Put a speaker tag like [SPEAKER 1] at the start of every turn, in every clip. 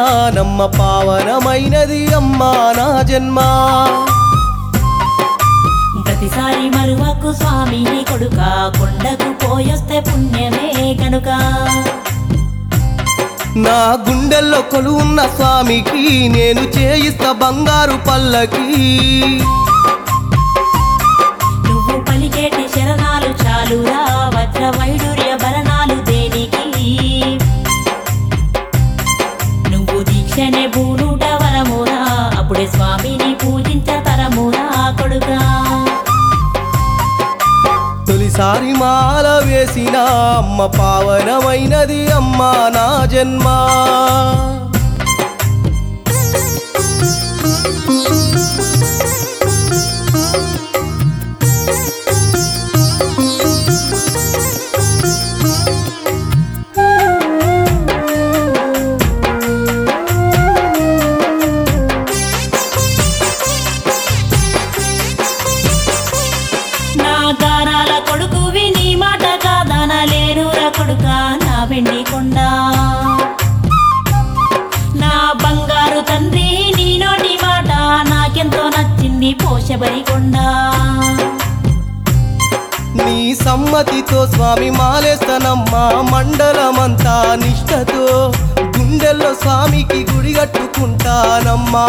[SPEAKER 1] నమ్మ పావనమైనది అమ్మా నా జన్మ
[SPEAKER 2] ప్రతిసారి మరువకు స్వామి కొడుక కొండకు పోయొస్తే పుణ్యమే కనుక
[SPEAKER 1] నా గుండెల్లో కొలువున్న స్వామికి నేను చేయిస్తా బంగారు పల్లకి
[SPEAKER 2] నువ్వు పలికేటి శరణాలు చాలురా వజ్ర వైడూర్య భరణాలు దేనికి నువ్వు దీక్షనే భూనుట వరమురా అప్పుడే స్వామిని పూజించ తరమురా కొడుకా
[SPEAKER 1] తొలిసారి మాల వేసిన అమ్మ పావనమైనది అమ్మా నా జన్మ
[SPEAKER 2] నా గారాల కొడుకు విని మాట కాదన లేనురా కొడుక నా వెండి కొండ నా బంగారు తండ్రి నీ నోటి మాట నాకెంతో నచ్చింది పోషబరి కొండ
[SPEAKER 1] నీ సమ్మతితో స్వామి మాలేస్తనమ్మా మండలమంతా నిష్టతో గుండెల్లో స్వామికి గుడి కట్టుకుంటానమ్మా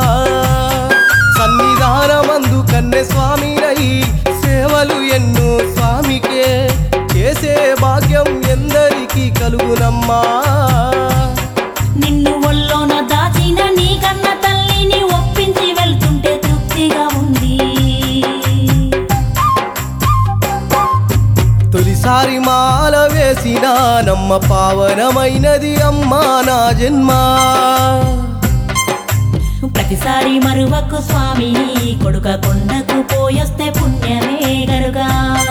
[SPEAKER 1] సన్నిధానమందు కన్నె స్వామి రై సేవలు ఎన్నో స్వామికే చేసే భాగ్యం ఎందరికీ కలుగునమ్మా
[SPEAKER 2] నిన్ను ఒళ్ళోన దాచిన నీ కన్న తల్లిని ఒప్పించి వెళ్తుంటే తృప్తిగా ఉంది
[SPEAKER 1] తొలిసారి మాల వేసిన నమ్మ పావనమైనది అమ్మా నా జన్మ
[SPEAKER 2] ప్రతిసారి మరువకు స్వామి కొడుక కొండకు పోయొస్తే పుణ్యమే గనుగా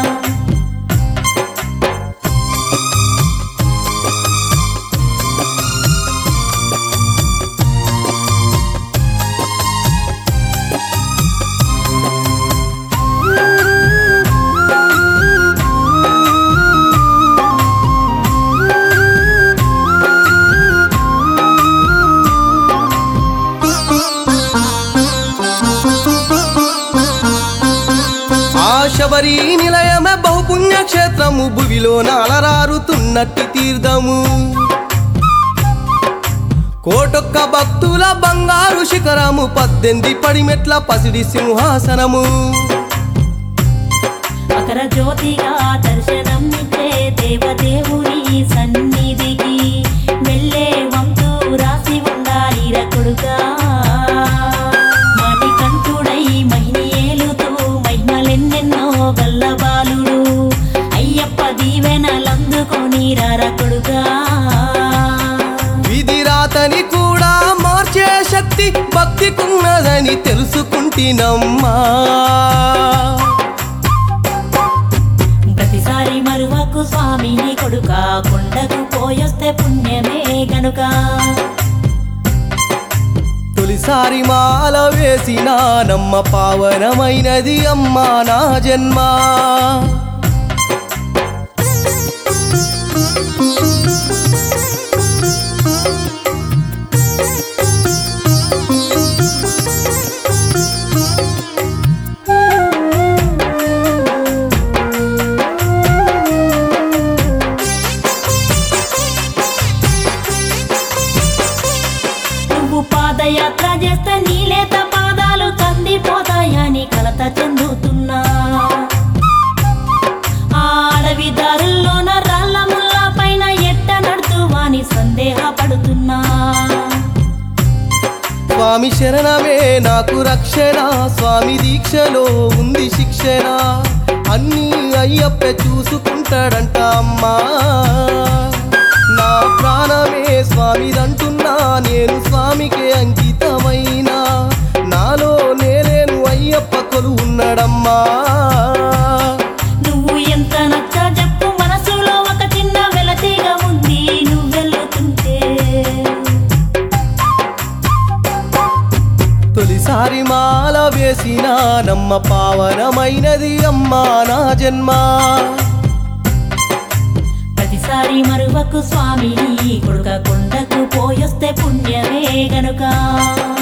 [SPEAKER 1] ఆ శబరి నిలయమే బహుపుణ్యక్షేత్రము భువిలో నాలరారుతున్నట్టి తీర్థము కోటొక్క భక్తుల బంగారు శిఖరము పద్దెనిమిది పడిమెట్ల పసిడి సింహాసనము
[SPEAKER 2] మకర జ్యోతిగా దర్శనం ఇచ్చే దేవదేవుని సన్నిధికి వెళ్ళే వంతు రాసి ఉండాలి కొడుకా మణికంఠుడై మహిని ఏలుతూ మహిమలెన్నెన్నో గల్లబాలుడు అయ్యప్ప దీవెనలందుకొని రార కొడుకా
[SPEAKER 1] విధి రాతని కూడా మార్చే శక్తి భక్తికున్నదని తెలుసుకుంటినమ్మా
[SPEAKER 2] ప్రతిసారి మరువకు స్వామిని కొడుక కొండకు పోయొస్తే పుణ్యమే గనుక
[SPEAKER 1] తొలిసారి మాల వేసిన నమ్మ పావనమైనది అమ్మా నా జన్మ
[SPEAKER 2] నువ్వు పాదయాత్ర చేస్తే నీలేత పాదాలు కందిపోతాయని కలత చెందుతున్నా ఆ అడవి దారుల్లోన రాళ్ళ ముళ్ళ పైన ఎట్ట నడుతువాని సందేహపడుతున్నా
[SPEAKER 1] స్వామి శరణమే నాకు రక్షణ స్వామి దీక్షలో ఉంది శిక్షణ అన్నీ అయ్యప్ప చూసుకుంటాడంట అమ్మా నా ప్రాణమే స్వామిదంటున్నా నేను స్వామికే అంకితమైన నాలో నేనేను అయ్యప్ప కొలు ఉన్నాడమ్మా
[SPEAKER 2] నువ్వు ఎంత నచ్చ చెప్పు మనసులో ఒక చిన్న వెలతిగా ఉంది నువ్వు వెళ్తుంటే
[SPEAKER 1] తొలిసారి మాల వేసిన నమ్మ పావనమైనది అమ్మా నా జన్మ
[SPEAKER 2] ప్రతిసారి మరువకు స్వామిని కొడుక కొండకు పోయొస్తే పుణ్యమే గనుక